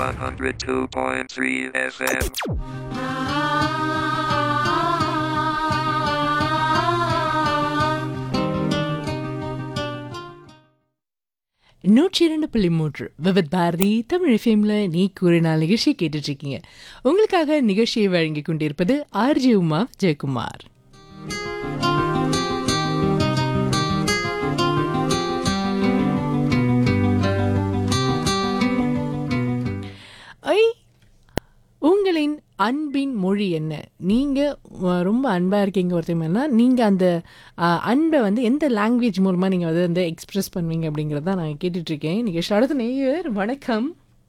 102.3 FM. நூற்றி இரண்டு புள்ளி மூன்று விவித் பாரதி தமிழ் எஃப்எம்ல நீ கூறினால் நிகழ்ச்சியை கேட்டுட்டு இருக்கீங்க உங்களுக்காக நிகழ்ச்சியை வழங்கி கொண்டிருப்பது ஆர்ஜி உமா ஜெயக்குமார் ஐ உங்களின் அன்பின் மொழி என்ன நீங்கள் ரொம்ப அன்பாக இருக்கீங்க ஒருத்தவங்கன்னா நீங்கள் அந்த அஹ், அன்பை வந்து எந்த லாங்குவேஜ் மூலமாக நீங்கள் வந்து வந்து எக்ஸ்பிரஸ் பண்ணுவீங்க அப்படிங்கிறத தான் நான் கேட்டுட்ருக்கேன் நீங்கள் அடுத்த நேயர் வணக்கம்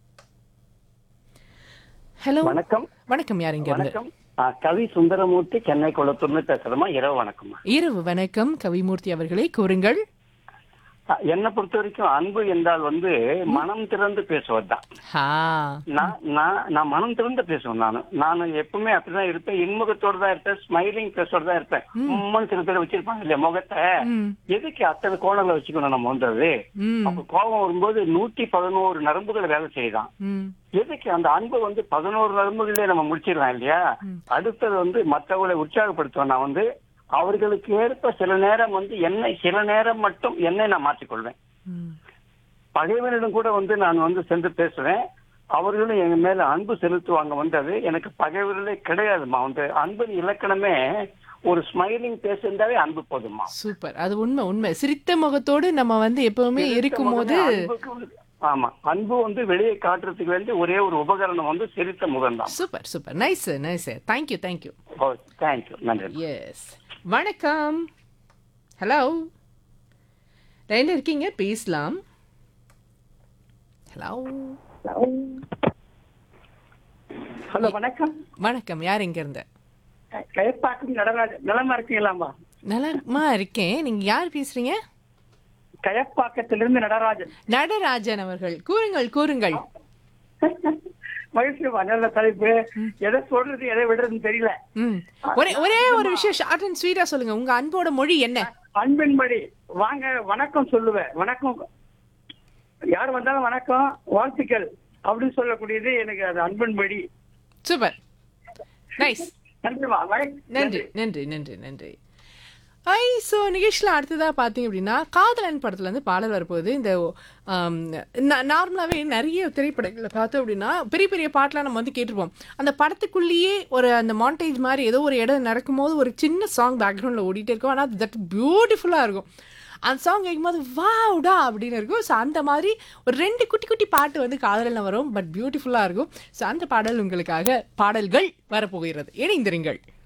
ஹலோ வணக்கம் வணக்கம் யார் இங்க இருந்து வணக்கம் ஆ, கவி சுந்தரமூர்த்தி சென்னை குளத்தூர்னு பேசுறமா இரவு வணக்கம்மா இரவு வணக்கம் கவிமூர்த்தி அவர்களே கூறுங்கள் ஆ, என்னை பொறுத்த வரைக்கும் அன்பு என்றால் வந்து மனம் திறந்து பேசுவதுதான் ஹா நான் நான் நான் மனம் திறந்து பேசுவேன் நான் நான் எப்பவுமே அப்படிதான் இருப்பேன் இன்முகத்தோட தான் இருப்பேன் ஸ்மைலிங் பேஸோட தான் இருப்பேன் உம்மன் சில பேர் வச்சிருப்பாங்க இல்லையா முகத்தை ம் எதுக்கு அத்தனை கோணங்களை வச்சுக்கணும் நம்ம வந்தது ம் அப்ப கோபம் வரும்போது நூத்தி பதினோரு நரம்புகள் வேலை செய்யுதான் ம் எதுக்கு அந்த அன்பு வந்து பதினோரு நரம்புகளே நம்ம முடிச்சிடலாம் இல்லையா அடுத்தது வந்து மற்றவங்களை உற்சாகப்படுத்துவேன் நான் வந்து அவர்களுக்கு ஏற்ப சில நேரம் வந்து என்னை சில நேரம் மட்டும் என்னை நான் மாற்றிக்கொள்வேன் ம் பகைவனிடம் கூட வந்து நான் வந்து சென்று பேசுவேன் அவர்களும் எங்க மேல அன்பு செலுத்துவாங்க வந்தது எனக்கு பகைவர்களே கிடையாதுமா வந்து அன்பின் இலக்கணமே ஒரு ஸ்மைலிங் பேசுந்தாவே அன்பு போதுமா சூப்பர் அது உண்மை உண்மை சிரித்த முகத்தோடு நம்ம வந்து எப்பவுமே இருக்கும்போது அன்புக்கு வந்து- ஆமா அன்பு வந்து வெளியே காட்டுறதுக்கு வேண்டி ஒரே ஒரு உபகரணம் வந்து சிரித்த முகம் தான் super super nice nice thank you thank you oh thank you நன்றி எஸ் வணக்கம் ஹலோ லைன்ல இருக்கீங்க பேசலாம் ஹலோ ஹலோ வணக்கம் வணக்கம் யார் எங்க இருந்து கயப்பாக்கம் நடராஜ நலமா இருக்கீங்களாமா நலமா இருக்கேன் நீங்க யார் பேசுறீங்க கயப்பாக்கத்திலிருந்து நடராஜன் நடராஜன் அவர்கள் கூறுங்கள் கூறுங்கள் மகிழ்ச்சி நல்ல தலைப்பு எதை சொல்றது எதை விடுறதுன்னு தெரியல ம் ஒரே ஒரே ஒரு விஷயம் ஷார்ட் அண்ட் ஸ்வீட்டா சொல்லுங்க உங்க அன்போட மொழி என்ன அன்பின்படி வாங்க வணக்கம் சொல்லுவேன் வணக்கம் யார் வந்தாலும் வணக்கம் வாழ்த்துக்கள் அப்படின்னு சொல்லக்கூடியது எனக்கு அது அன்பின்படி சூப்பர் நைஸ் நன்றிமா வணக்கம் நன்றி நன்றி நன்றி நன்றி ஐ ஸோ நிகழ்ச்சியில் அடுத்ததாக பார்த்தீங்க அப்படின்னா காதலன் படத்துல இருந்து பாடல் வரப்போகுது இந்த நார்மலாகவே நிறைய திரைப்படங்களை பார்த்தோம் அப்படின்னா பெரிய பெரிய பாட்டெலாம் நம்ம வந்து கேட்டிருப்போம் அந்த படத்துக்குள்ளேயே ஒரு அந்த மாண்டேஜ் மாதிரி ஏதோ ஒரு இடம் நடக்கும்போது ஒரு சின்ன சாங் பேக்ரவுண்டில் ஓடிட்டே இருக்கும் ஆனால் தட் பியூட்டிஃபுல்லாக இருக்கும் அந்த சாங் கேட்கும்போது வாவ்டா அப்படின்னு இருக்கும் ஸோ அந்த மாதிரி ஒரு ரெண்டு குட்டி குட்டி பாட்டு வந்து காதலில் வரும் பட் பியூட்டிஃபுல்லாக இருக்கும் ஸோ அந்த பாடல் உங்களுக்காக பாடல்கள் வரப்போகிறது இணைந்திருங்கள்